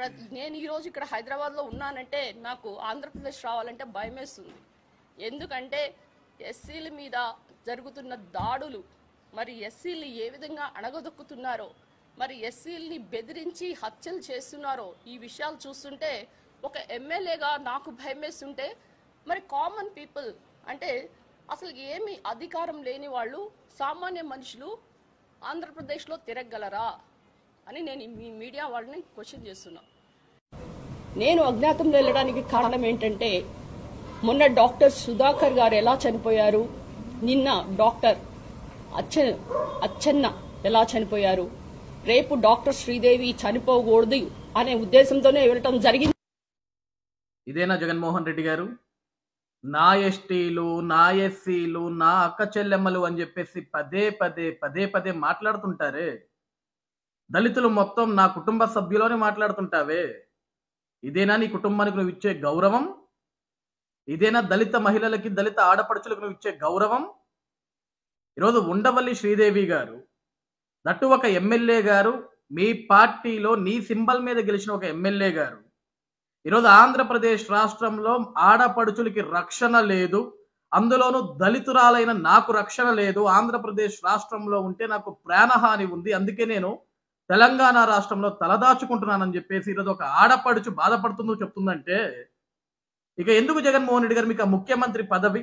నేను ఈరోజు ఇక్కడ హైదరాబాద్లో ఉన్నానంటే నాకు ఆంధ్రప్రదేశ్ రావాలంటే భయమేస్తుంది ఎందుకంటే ఎస్సీల మీద జరుగుతున్న దాడులు మరి ఎస్సీలు ఏ విధంగా అణగదొక్కుతున్నారో మరి ఎస్సీల్ని బెదిరించి హత్యలు చేస్తున్నారో ఈ విషయాలు చూస్తుంటే ఒక ఎమ్మెల్యేగా నాకు భయమేస్తుంటే మరి కామన్ పీపుల్ అంటే అసలు ఏమి అధికారం లేని వాళ్ళు సామాన్య మనుషులు ఆంధ్రప్రదేశ్లో తిరగగలరా అని నేను ఈ మీ మీడియా వాళ్ళని క్వశ్చన్ చేస్తున్నా నేను అజ్ఞాతంలో వెళ్ళడానికి కారణం ఏంటంటే మొన్న డాక్టర్ సుధాకర్ గారు ఎలా చనిపోయారు నిన్న డాక్టర్ అచ్చ అచ్చన్న ఎలా చనిపోయారు రేపు డాక్టర్ శ్రీదేవి చనిపోకూడదు అనే ఉద్దేశంతోనే వెళ్ళటం జరిగింది ఇదేనా జగన్మోహన్ రెడ్డి గారు నా ఎస్టీలు నా ఎస్సీలు నా అక్క చెల్లెమ్మలు అని చెప్పేసి పదే పదే పదే పదే మాట్లాడుతుంటారే దళితులు మొత్తం నా కుటుంబ సభ్యులోనే మాట్లాడుతుంటావే ఇదేనా నీ కుటుంబానికి నువ్వు ఇచ్చే గౌరవం ఇదేనా దళిత మహిళలకి దళిత ఆడపడుచులకు నువ్వు ఇచ్చే గౌరవం ఈరోజు ఉండవల్లి శ్రీదేవి గారు దట్టు ఒక ఎమ్మెల్యే గారు మీ పార్టీలో నీ సింబల్ మీద గెలిచిన ఒక ఎమ్మెల్యే గారు ఈరోజు ఆంధ్రప్రదేశ్ రాష్ట్రంలో ఆడపడుచులకి రక్షణ లేదు అందులోనూ దళితురాలైన నాకు రక్షణ లేదు ఆంధ్రప్రదేశ్ రాష్ట్రంలో ఉంటే నాకు ప్రాణహాని ఉంది అందుకే నేను తెలంగాణ రాష్ట్రంలో తలదాచుకుంటున్నానని చెప్పేసి ఈరోజు ఒక ఆడపడుచు బాధపడుతుందో చెప్తుందంటే ఇక ఎందుకు జగన్మోహన్ రెడ్డి గారు మీకు ఆ ముఖ్యమంత్రి పదవి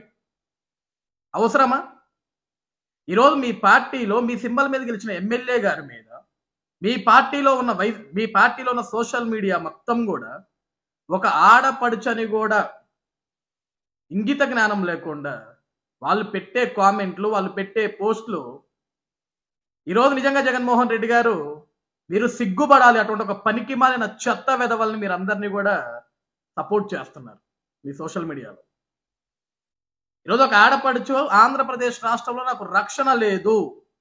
అవసరమా ఈరోజు మీ పార్టీలో మీ సింబల్ మీద గెలిచిన ఎమ్మెల్యే గారి మీద మీ పార్టీలో ఉన్న వై మీ పార్టీలో ఉన్న సోషల్ మీడియా మొత్తం కూడా ఒక ఆడపడుచని కూడా ఇంగిత జ్ఞానం లేకుండా వాళ్ళు పెట్టే కామెంట్లు వాళ్ళు పెట్టే పోస్టులు ఈరోజు నిజంగా జగన్మోహన్ రెడ్డి గారు మీరు సిగ్గుపడాలి అటువంటి ఒక పనికి మాలిన చెత్త వెధవల్ని మీరు అందరినీ కూడా సపోర్ట్ చేస్తున్నారు మీ సోషల్ మీడియాలో ఈరోజు ఒక ఆడపడుచు ఆంధ్రప్రదేశ్ రాష్ట్రంలో నాకు రక్షణ లేదు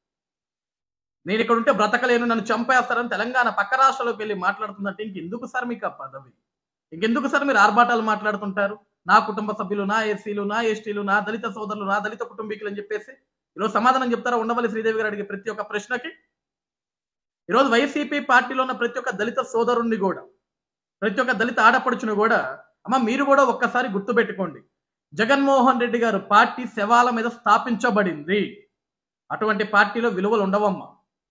నేను ఇక్కడ ఉంటే బ్రతకలేను నన్ను చంపేస్తారని తెలంగాణ పక్క రాష్ట్రాలకు వెళ్ళి మాట్లాడుతుందంటే ఇంకెందుకు సార్ మీకు ఆ పదవి ఇంకెందుకు సార్ మీరు ఆర్భాటాలు మాట్లాడుతుంటారు నా కుటుంబ సభ్యులు నా ఎస్సీలు నా ఎస్టీలు నా దళిత సోదరులు నా దళిత కుటుంబీకులు అని చెప్పేసి ఈరోజు సమాధానం చెప్తారా ఉండవల్లి శ్రీదేవి గారు అడిగే ప్రతి ఒక్క ప్రశ్నకి ఈరోజు వైసీపీ పార్టీలో ఉన్న ప్రతి ఒక్క దళిత సోదరుణ్ణి కూడా ప్రతి ఒక్క దళిత ఆడపడుచును కూడా అమ్మ మీరు కూడా ఒక్కసారి గుర్తుపెట్టుకోండి జగన్మోహన్ రెడ్డి గారు పార్టీ శవాల మీద స్థాపించబడింది అటువంటి పార్టీలో విలువలు ఉండవమ్మా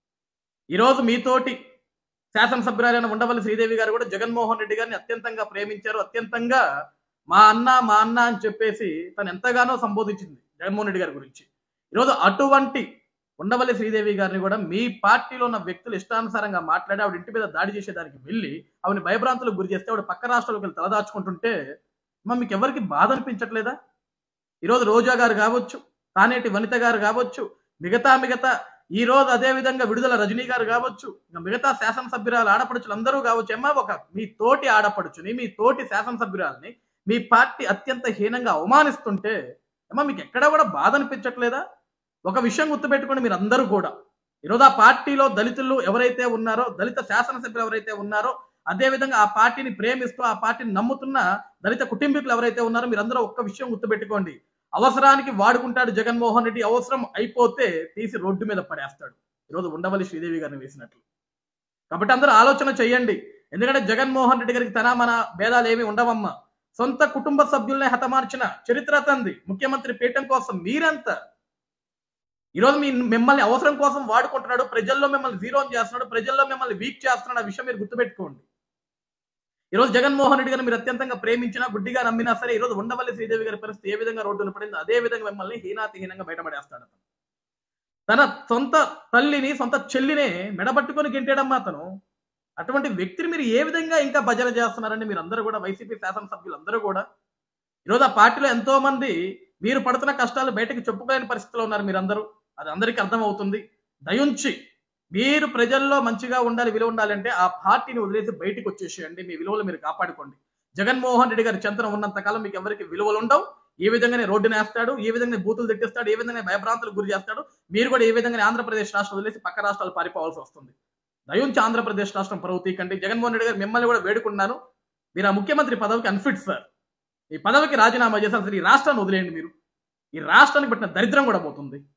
ఈరోజు మీతోటి శాసనసభ్యురాలైన ఉండవల్లి శ్రీదేవి గారు కూడా జగన్మోహన్ రెడ్డి గారిని అత్యంతంగా ప్రేమించారు అత్యంతంగా మా అన్న మా అన్న అని చెప్పేసి తను ఎంతగానో సంబోధించింది జగన్మోహన్ రెడ్డి గారి గురించి ఈరోజు అటువంటి ఉండవల్లి శ్రీదేవి గారిని కూడా మీ పార్టీలో ఉన్న వ్యక్తులు ఇష్టానుసారంగా మాట్లాడి ఆవిడ ఇంటి మీద దాడి చేసేదానికి వెళ్ళి ఆవిడ భయభ్రాంతులకు గురి చేస్తే ఆవిడ పక్క రాష్ట్రాలకు వెళ్ళి తలదాచుకుంటుంటే మా మీకు ఎవరికి బాధ అనిపించట్లేదా ఈరోజు రోజా గారు కావచ్చు తానేటి వనిత గారు కావచ్చు మిగతా మిగతా ఈ రోజు అదే విధంగా విడుదల రజనీ గారు కావచ్చు ఇంకా మిగతా శాసనసభ్యురాలు ఆడపడుచులు అందరూ కావచ్చు ఏమా ఒక మీ తోటి ఆడపడుచుని మీ తోటి శాసనసభ్యురాలని మీ పార్టీ అత్యంత హీనంగా అవమానిస్తుంటే ఏమా మీకు ఎక్కడా కూడా బాధ అనిపించట్లేదా ఒక విషయం గుర్తుపెట్టుకోండి మీరు అందరూ కూడా ఈరోజు ఆ పార్టీలో దళితులు ఎవరైతే ఉన్నారో దళిత శాసనసభ్యులు ఎవరైతే ఉన్నారో అదే విధంగా ఆ పార్టీని ప్రేమిస్తూ ఆ పార్టీని నమ్ముతున్న దళిత కుటుంబీకులు ఎవరైతే ఉన్నారో మీరందరూ ఒక్క విషయం గుర్తుపెట్టుకోండి అవసరానికి వాడుకుంటాడు జగన్మోహన్ రెడ్డి అవసరం అయిపోతే తీసి రోడ్డు మీద పడేస్తాడు ఈరోజు ఉండవల్లి శ్రీదేవి గారిని వేసినట్లు కాబట్టి అందరూ ఆలోచన చేయండి ఎందుకంటే జగన్మోహన్ రెడ్డి గారికి తన మన భేదాలు ఏమి ఉండవమ్మా సొంత కుటుంబ సభ్యుల్ని హతమార్చిన చరిత్ర తంది ముఖ్యమంత్రి పీఠం కోసం మీరంతా ఈరోజు మీ మిమ్మల్ని అవసరం కోసం వాడుకుంటున్నాడు ప్రజల్లో మిమ్మల్ని జీరో చేస్తున్నాడు ప్రజల్లో మిమ్మల్ని వీక్ చేస్తున్నాడు ఆ విషయం మీరు గుర్తుపెట్టుకోండి ఈరోజు జగన్మోహన్ రెడ్డి గారిని మీరు అత్యంతంగా ప్రేమించినా గుడ్డిగా నమ్మినా సరే ఈరోజు ఉండవల్లి శ్రీదేవి గారి పరిస్థితి ఏ విధంగా రోడ్డున పడింది అదే విధంగా మిమ్మల్ని హీనాతిహీనంగా బయటపడేస్తాడు అతను తన సొంత తల్లిని సొంత చెల్లినే మెడబట్టుకొని గెంటాడమ్మా అతను అటువంటి వ్యక్తిని మీరు ఏ విధంగా ఇంకా భజన చేస్తున్నారని మీరు అందరూ కూడా వైసీపీ శాసనసభ్యులు అందరూ కూడా ఈరోజు ఆ పార్టీలో ఎంతో మంది మీరు పడుతున్న కష్టాలు బయటకు చెప్పుకోలేని పరిస్థితిలో ఉన్నారు మీరందరూ అది అందరికీ అర్థమవుతుంది దయుంచి మీరు ప్రజల్లో మంచిగా ఉండాలి విలువ ఉండాలంటే ఆ పార్టీని వదిలేసి బయటకు వచ్చేసేయండి మీ విలువలు మీరు కాపాడుకోండి జగన్మోహన్ రెడ్డి గారి చంద్రం ఉన్నంత కాలం మీకు ఎవరికి విలువలు ఉండవు ఏ విధంగానే రోడ్డుని వేస్తాడు ఏ విధంగా బూతులు తిట్టిస్తాడు ఏ విధంగా భయభ్రాంతులకు గురి చేస్తాడు మీరు కూడా ఏ విధంగా ఆంధ్రప్రదేశ్ రాష్ట్రం వదిలేసి పక్క రాష్ట్రాలు పారిపోవాల్సి వస్తుంది దయుంచి ఆంధ్రప్రదేశ్ రాష్ట్రం పరువు తీకండి జగన్మోహన్ రెడ్డి గారు మిమ్మల్ని కూడా వేడుకున్నాను మీరు ఆ ముఖ్యమంత్రి పదవికి అన్ఫిట్ సార్ ఈ పదవికి రాజీనామా చేశారు సార్ ఈ రాష్ట్రాన్ని వదిలేయండి మీరు ఈ రాష్ట్రానికి పెట్టిన దరిద్రం కూడా పోతుంది